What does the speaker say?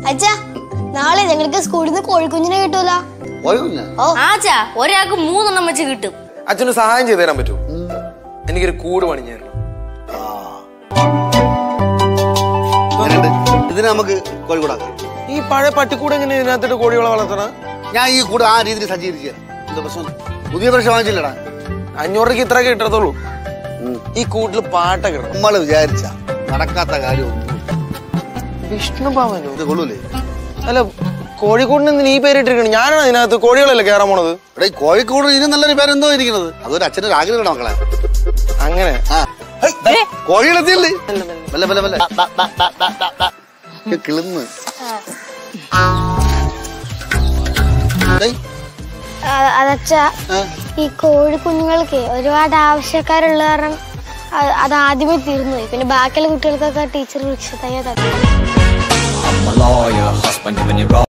അച്ഛാ നാളെ ഞങ്ങൾക്ക് സ്കൂളിൽ നിന്ന് കോഴിക്കുഞ്ഞിനെ കിട്ടൂല കോഴിക്കുഞ്ഞ ആച്ചാ ഒരാൾക്ക് മൂന്നെണ്ണം വെച്ച് കിട്ടും അച്ഛന് സഹായം ചെയ്തു തരാൻ പറ്റുമോ എനിക്കൊരു കൂട് പണിഞ്ഞു തരണം ഇതിന് നമുക്ക് കോഴിക്കൂടാക്കാം ഈ പഴയ പട്ടിക്കൂട് എങ്ങനെ ഇതിനകത്തിട്ട് കോഴികളെ വളർത്തണ ഞാൻ ഈ കൂട് ആ രീതിയിൽ സജ്ജീകരിച്ചു തരാം. എന്താ പ്രശ്നം പുതിയ പ്രശ്നം വാങ്ങിച്ചില്ലടാ അഞ്ഞൂറ് രൂപയ്ക്ക് ഇത്രയൊക്കെ കിട്ടത്തുള്ളൂ ഈ കൂട്ടിൽ പാട്ടൊക്കെ ഇടണം നമ്മള് വിചാരിച്ച നടക്കാത്ത കാര്യമൊന്നും വിഷ്ണു ഭവനോ ഇത് കൊള്ളൂലേ അല്ല കോഴിക്കൂടിന് എന്തിനാ ഈ പേരിട്ടിരിക്കണം ഞാനാണ് ഇതിനകത്ത് കോഴികളല്ലേ കയറാൻ പോണത് ഇവിടെ ഈ കോഴിക്കോട് ഇതിന് നല്ലൊരു പേരെന്തോ ഇരിക്കുന്നത് അതൊരു അച്ഛനൊരു ആഗ്രഹമാണ് മക്കളെ അങ്ങനെ ആ ഹേയ്, കോഴികളെത്തിയല്ലേ വല്ല വല്ല വല്ല കിളിന്ന് ഡേയ്, അതച്ഛാ ആ, ഈ കോഴിക്കുഞ്ഞുങ്ങൾക്ക് ഒരുപാട് ആവശ്യക്കാരുള്ള കാരണം അ- അത് ആദ്യമേ തീർന്നു പോയി പിന്നെ ബാക്കിയുള്ള കുട്ടികൾക്കൊക്കെ ടീച്ചർ വൃക്ഷത്തയ്യ തന്നെ I'm a lawyer, husband, when you